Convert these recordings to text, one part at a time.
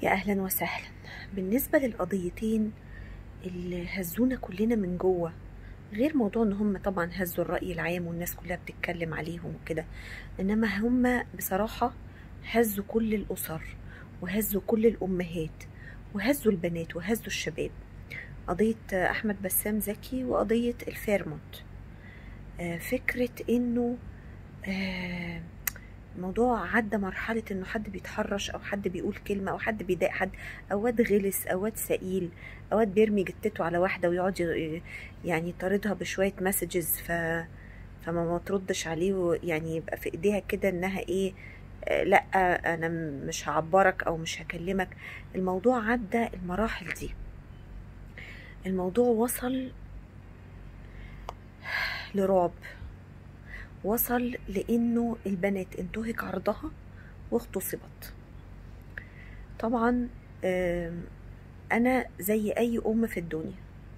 يا اهلا وسهلا بالنسبه للقضيتين اللي هزونا كلنا من جوه غير موضوع ان هم طبعا هزوا الراي العام والناس كلها بتتكلم عليهم وكده انما هم بصراحه هزوا كل الاسر وهزوا كل الامهات وهزوا البنات وهزوا الشباب قضيه احمد بسام زكي وقضيه الفيرمونت آه، فكره انه آه، الموضوع عدى مرحلة انه حد بيتحرش او حد بيقول كلمة او حد بيضايق حد او واد غلس او واد سئيل او واد بيرمي جتته على واحدة ويقعد ي- يعني يطاردها بشوية مسجز ف فما ما تردش عليه ويعني يبقى في ايديها كده انها ايه آه، لا انا م- مش هعبرك او مش هكلمك الموضوع عدى المراحل دي الموضوع وصل لرعب وصل لانه البنات انتهك عرضها واغتصبت طبعا آم، انا زي اي ام في الدنيا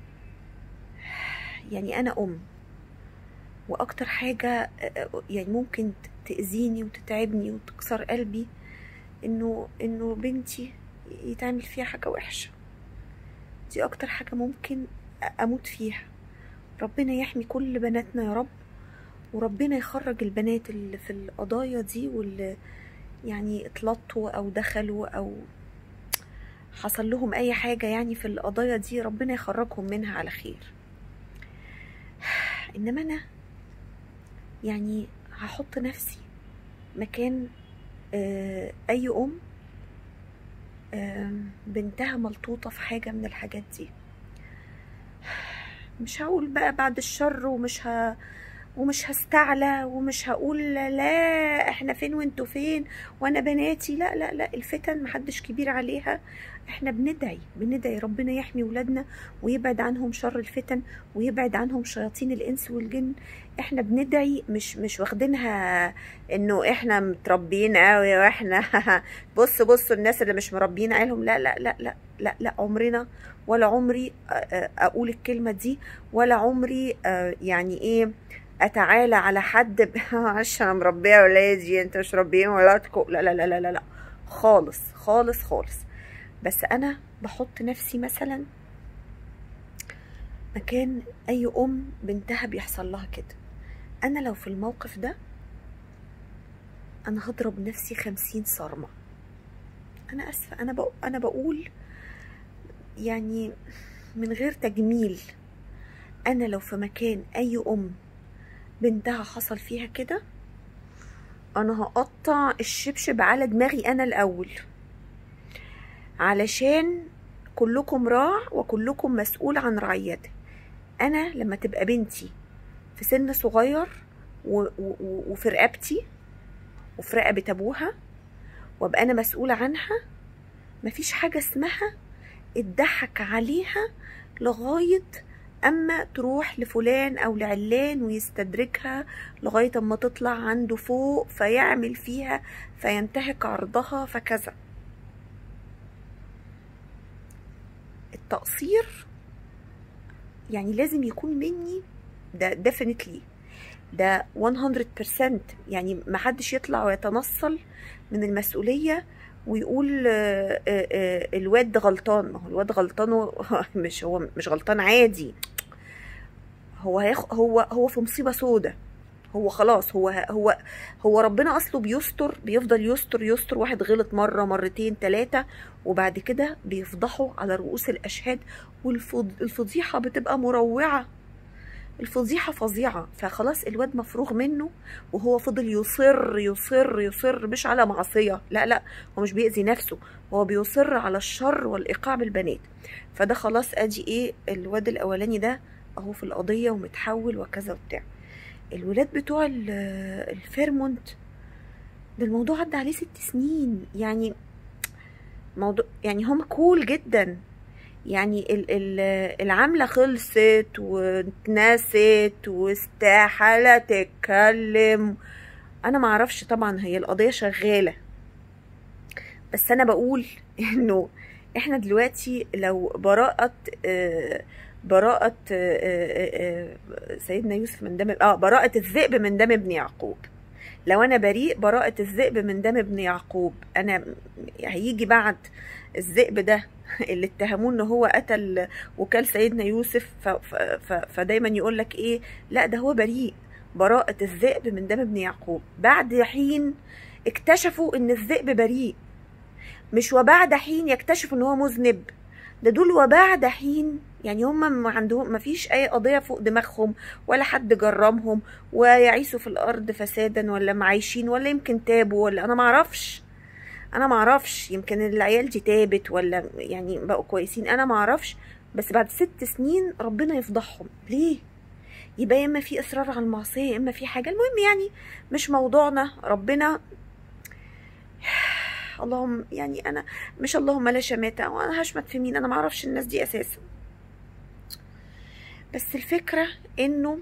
يعني انا ام واكتر حاجة آه، يعني ممكن تأذيني وتتعبني وتكسر قلبي انه انه بنتي يتعمل فيها حاجة وحشة دي اكتر حاجة ممكن اموت فيها ربنا يحمي كل بناتنا يا رب وربنا يخرج البنات اللي في القضايا دي واللي يعني اتلطوا او دخلوا او حصل لهم اي حاجة يعني في القضايا دي ربنا يخرجهم منها على خير انما انا يعني هحط نفسي مكان آه، اي ام آم، بنتها ملطوطة في حاجة من الحاجات دي مش هقول بقى بعد الشر ومش ه... ومش هستعلى ومش هقول لا احنا فين وانتوا فين وانا بناتي لا لا لا الفتن محدش كبير عليها احنا بندعي بندعي ربنا يحمي ولادنا ويبعد عنهم شر الفتن ويبعد عنهم شياطين الانس والجن احنا بندعي مش مش واخدينها انه احنا متربيين قوي واحنا بص بص الناس اللي مش مربيين عيالهم لا لا لا لا لا لا عمرنا ولا عمري أ- أ- اقول الكلمه دي ولا عمري آه، يعني ايه اتعالى على حد ب- معلش انا مربيه ولادي انتوا مش مربيين ولادكم لا لا لا لا لا لا خالص خالص خالص بس انا بحط نفسي مثلا مكان اي ام بنتها بيحصل لها كده انا لو في الموقف ده انا هضرب نفسي خمسين صرمة انا اسفة انا بقول, أنا بقول يعني من غير تجميل انا لو في مكان اي ام بنتها حصل فيها كده انا هقطع الشبشب على دماغي انا الاول علشان كلكم راع وكلكم مسؤول عن رعيته انا لما تبقى بنتي في سن صغير و- و- و- وفي رقبتي وفي رقبة ابوها وابقى انا مسؤولة عنها مفيش حاجة اسمها اتضحك عليها لغاية اما تروح لفلان او لعلان ويستدركها لغاية اما تطلع عنده فوق فيعمل فيها فينتهك عرضها فكذا التقصير يعني لازم يكون مني ده definitely ده 100% يعني ما حدش يطلع ويتنصل من المسؤولية ويقول آه، آه، آه، الواد ده غلطان ما هو الواد غلطان و- مش هو مش غلطان عادي هو هيخ... هو هو في مصيبة سودة هو خلاص هو هو هو ربنا اصله بيستر بيفضل يستر يستر واحد غلط مره مرتين ثلاثه وبعد كده بيفضحوا على رؤوس الاشهاد والفضيحه بتبقى مروعه الفضيحه فظيعه فخلاص الواد مفروغ منه وهو فضل يصر يصر يصر مش على معصيه لا لا هو مش بيأذي نفسه هو بيصر على الشر والايقاع بالبنات فده خلاص ادي ايه الواد الاولاني ده اهو في القضيه ومتحول وكذا وبتاع الولاد بتوع ال- الفيرمونت ده الموضوع عدى عليه ست سنين يعني موضوع يعني هم كول جدا يعني ال ال العملة خلصت واتنست واستحالة تتكلم انا معرفش طبعا هي القضية شغالة بس انا بقول انه احنا دلوقتي لو براءة آه، براءة آه، آه، آه، سيدنا يوسف من دم اه براءة الذئب من دم ابن يعقوب لو انا بريء براءة الذئب من دم ابن يعقوب انا هيجي بعد الذئب ده اللي اتهموه ان هو قتل وكال سيدنا يوسف ف ف ف فدايما يقول لك ايه لا ده هو بريء براءة الذئب من دم ابن يعقوب بعد حين اكتشفوا ان الذئب بريء مش وبعد حين يكتشفوا ان هو مذنب ده دول وبعد حين يعني هم ما عندهم ما فيش اي قضيه فوق دماغهم ولا حد جرمهم ويعيشوا في الارض فسادا ولا معايشين ولا يمكن تابوا ولا انا ما اعرفش انا ما اعرفش يمكن العيال دي تابت ولا يعني بقوا كويسين انا ما اعرفش بس بعد ست سنين ربنا يفضحهم ليه يبقى يا اما في اصرار على المعصيه يا اما في حاجه المهم يعني مش موضوعنا ربنا اللهم يعني انا مش اللهم لا شماتة وانا هشمت في مين انا ما اعرفش الناس دي اساسا بس الفكرة انه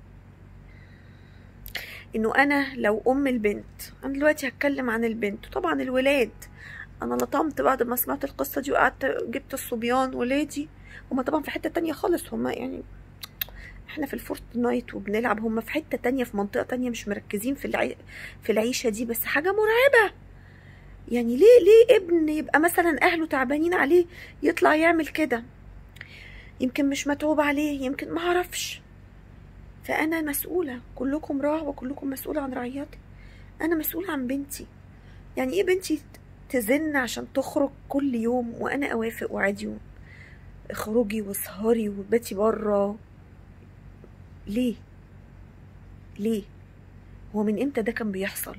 انه انا لو ام البنت انا دلوقتي هتكلم عن البنت وطبعا الولاد انا لطمت بعد ما سمعت القصة دي وقعدت جبت الصبيان ولادي هما طبعا في حتة تانية خالص هما يعني احنا في الفورت نايت وبنلعب هما في حتة تانية في منطقة تانية مش مركزين في العي... في العيشة دي بس حاجة مرعبة يعني ليه ليه ابن يبقى مثلا اهله تعبانين عليه يطلع يعمل كده يمكن مش متعوب عليه يمكن ما اعرفش فانا مسؤوله كلكم راع وكلكم مسؤول عن رعيتي انا مسؤوله عن بنتي يعني ايه بنتي تزن عشان تخرج كل يوم وانا اوافق وعادي اخرجي واسهري وباتي بره ليه ليه هو من امتى ده كان بيحصل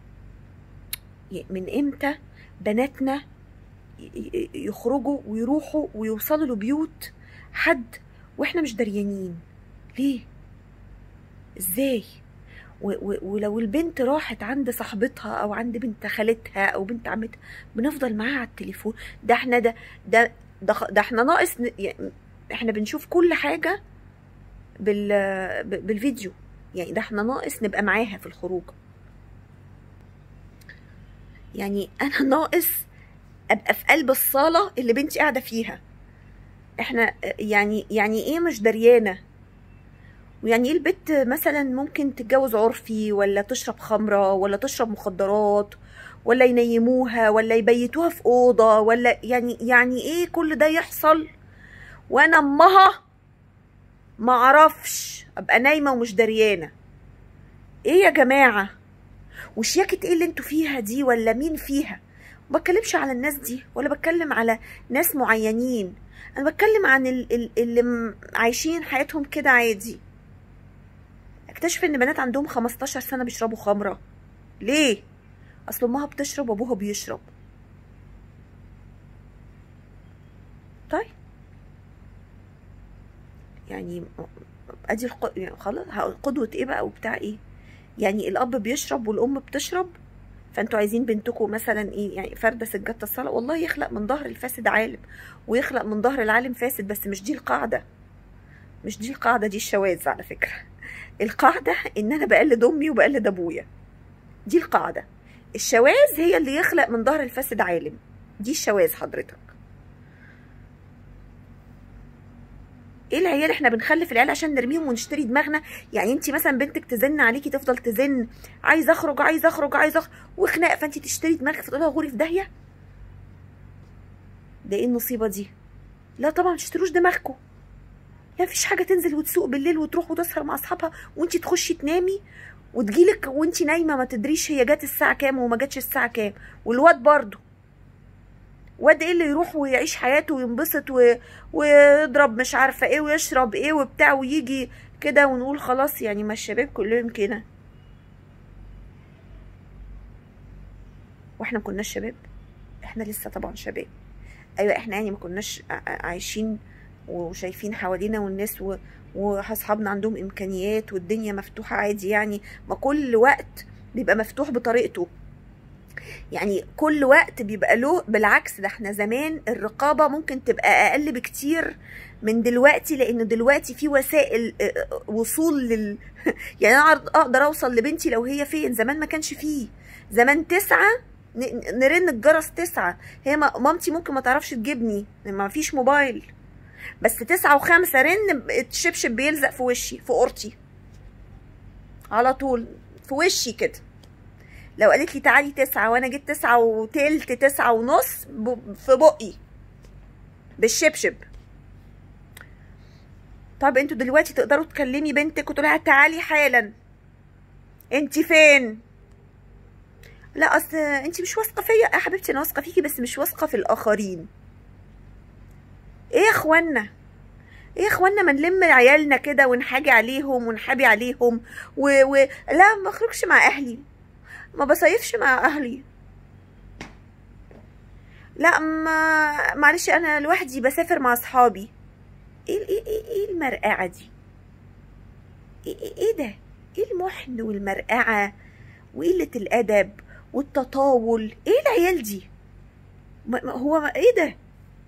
من امتى بناتنا يخرجوا ويروحوا ويوصلوا لبيوت حد واحنا مش دريانين ليه ازاي ولو البنت راحت عند صاحبتها او عند بنت خالتها او بنت عمتها بنفضل معاها على التليفون ده احنا ده ده ده, ده احنا ناقص يعني احنا بنشوف كل حاجه بال بالفيديو يعني ده احنا ناقص نبقى معاها في الخروج يعني انا ناقص ابقى في قلب الصاله اللي بنتي قاعده فيها احنا يعني يعني ايه مش دريانه ويعني ايه البت مثلا ممكن تتجوز عرفي ولا تشرب خمره ولا تشرب مخدرات ولا ينيموها ولا يبيتوها في اوضه ولا يعني يعني ايه كل ده يحصل وانا امها معرفش ابقى نايمه ومش دريانه ايه يا جماعه وشياكة ايه اللي انتوا فيها دي ولا مين فيها ما بتكلمش على الناس دي ولا بتكلم على ناس معينين انا بتكلم عن اللي عايشين حياتهم كده عادي اكتشف ان بنات عندهم 15 سنة بيشربوا خمرة ليه اصل امها بتشرب وابوها بيشرب طيب يعني ادي الق... يعني خلاص قدوة ايه بقى وبتاع ايه يعني الاب بيشرب والام بتشرب فانتوا عايزين بنتكم مثلا ايه يعني فرده سجاده الصلاه والله يخلق من ظهر الفاسد عالم ويخلق من ظهر العالم فاسد بس مش دي القاعده مش دي القاعده دي الشواذ على فكره القاعده ان انا بقلد امي وبقلد ابويا دي القاعده الشواذ هي اللي يخلق من ظهر الفاسد عالم دي الشواذ حضرتك ايه العيال احنا بنخلف العيال عشان نرميهم ونشتري دماغنا يعني انت مثلا بنتك تزن عليكي تفضل تزن عايز اخرج عايز اخرج عايز اخرج وخناق فانت تشتري دماغك فتقولها غوري في داهيه ده ايه النصيبه دي لا طبعا تشتروش دماغكم يعني مفيش حاجه تنزل وتسوق بالليل وتروح وتسهر مع اصحابها وانت تخشي تنامي وتجيلك وانت نايمه ما تدريش هي جت الساعه كام وما جاتش الساعه كام والواد برضه واد ايه اللي يروح ويعيش حياته وينبسط و... ويضرب مش عارفه ايه ويشرب ايه وبتاع ويجي كده ونقول خلاص يعني ما الشباب كلهم كده واحنا ما كناش شباب احنا لسه طبعا شباب ايوه احنا يعني ما كناش عايشين وشايفين حوالينا والناس و... واصحابنا عندهم امكانيات والدنيا مفتوحه عادي يعني ما كل وقت بيبقى مفتوح بطريقته يعني كل وقت بيبقى له بالعكس ده احنا زمان الرقابة ممكن تبقى أقل بكتير من دلوقتي لأن دلوقتي في وسائل وصول لل يعني أنا أقدر أوصل لبنتي لو هي فين زمان ما كانش فيه زمان تسعة نرن الجرس تسعة هي مامتي ممكن ما تعرفش تجيبني ما فيش موبايل بس تسعة وخمسة رن الشبشب بيلزق في وشي في قرطي على طول في وشي كده لو قالت لي تعالي تسعة وانا جيت تسعة وتلت تسعة ونص ب- في بقي بالشبشب طب انتوا دلوقتي تقدروا تكلمي بنتك وتقولي لها تعالي حالا انت فين لا اصل انت مش واثقه فيا يا حبيبتي انا واثقه فيكي بس مش واثقه في الاخرين ايه يا اخوانا ايه يا اخوانا ما نلم عيالنا كده ونحاجي عليهم ونحابي عليهم و... و... لا ما اخرجش مع اهلي ما بصيفش مع اهلي لا ما معلش انا لوحدي بسافر مع اصحابي ايه ايه ايه, إيه المرقعه دي ايه ايه, إيه ده ايه المحن والمرقعه وقله الادب والتطاول ايه العيال دي ما ما- هو ما- ايه ده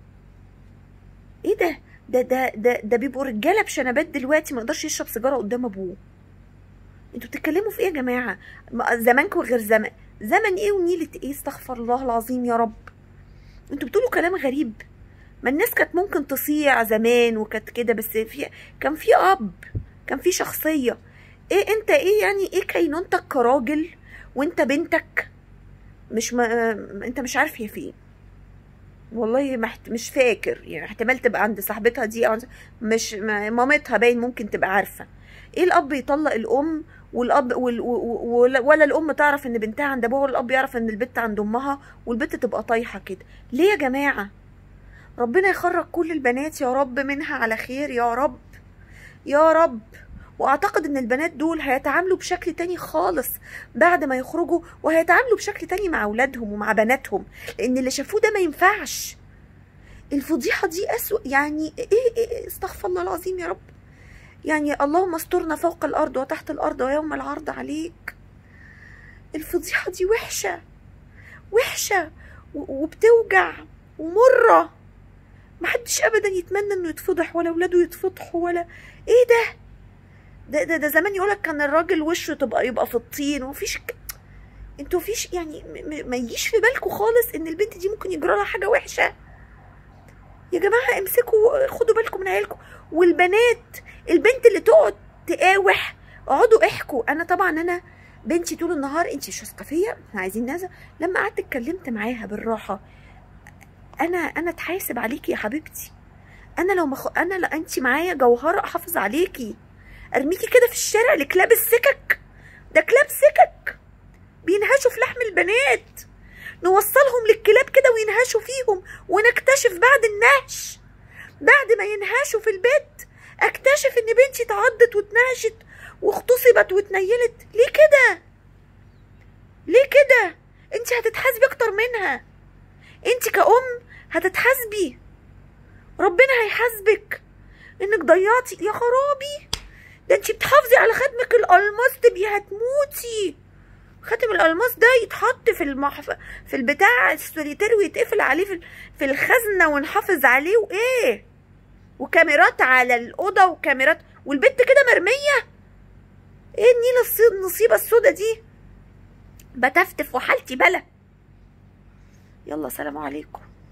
ايه ده ده ده ده, ده بيبقوا رجاله بشنبات دلوقتي ما يقدرش يشرب سيجاره قدام ابوه انتوا بتتكلموا في ايه يا جماعه ما- زمانكم غير زمن زمن ايه ونيله ايه استغفر الله العظيم يا رب انتوا بتقولوا كلام غريب ما الناس كانت ممكن تصيع زمان وكانت كده بس في كان في اب كان في شخصيه ايه انت ايه يعني ايه كينونتك كراجل وانت بنتك مش ما انت مش عارف هي فين والله محت... مش فاكر يعني احتمال تبقى عند صاحبتها دي او عند- مش ما- مامتها باين ممكن تبقى عارفه ايه الاب يطلق الام والاب وال... و- و- ولا ولا الام تعرف ان بنتها عند ابوها ولا الاب يعرف ان البنت عند امها والبنت تبقى طايحه كده ليه يا جماعه ربنا يخرج كل البنات يا رب منها على خير يا رب يا رب واعتقد ان البنات دول هيتعاملوا بشكل تاني خالص بعد ما يخرجوا وهيتعاملوا بشكل تاني مع اولادهم ومع بناتهم لان اللي شافوه ده ما ينفعش الفضيحه دي اسوء يعني ايه, إيه, إيه استغفر الله العظيم يا رب يعني اللهم استرنا فوق الارض وتحت الارض ويوم العرض عليك الفضيحه دي وحشه وحشه و- وبتوجع ومره محدش ابدا يتمنى انه يتفضح ولا اولاده يتفضحوا ولا ايه ده ده ده, ده زمان يقولك كان الراجل وشه تبقى يبقى في الطين ومفيش ك... انتوا فيش يعني م- م- ما يجيش في بالكم خالص ان البنت دي ممكن يجرى لها حاجه وحشه يا جماعه امسكوا خدوا بالكم من عيالكم والبنات البنت اللي تقعد تقاوح اقعدوا احكوا انا طبعا انا بنتي طول النهار انت مش واثقه فيا احنا عايزين نازل لما قعدت اتكلمت معاها بالراحه انا انا اتحاسب عليكي يا حبيبتي انا لو مخ... انا لا انت معايا جوهره احافظ عليكي ارميكي كده في الشارع لكلاب السكك ده كلاب سكك بينهشوا في لحم البنات نوصلهم للكلاب كده وينهشوا فيهم ونكتشف بعد النهش بعد ما ينهشوا في البيت اكتشف ان بنتي اتعضت واتنهشت واغتصبت واتنيلت ليه كده ليه كده انت هتتحاسبي اكتر منها انت كأم هتتحاسبي ربنا هيحاسبك انك ضيعتي يا خرابي ده انت بتحافظي على خدمك الالماس تبقي هتموتي خاتم الالماس ده يتحط في المحف... في البتاع السوليتير ويتقفل عليه في, في الخزنه ونحافظ عليه وايه وكاميرات على الاوضه وكاميرات والبت كده مرميه ايه النيله الص- النصيبه السودا دي بتفتف وحالتي بلا يلا سلام عليكم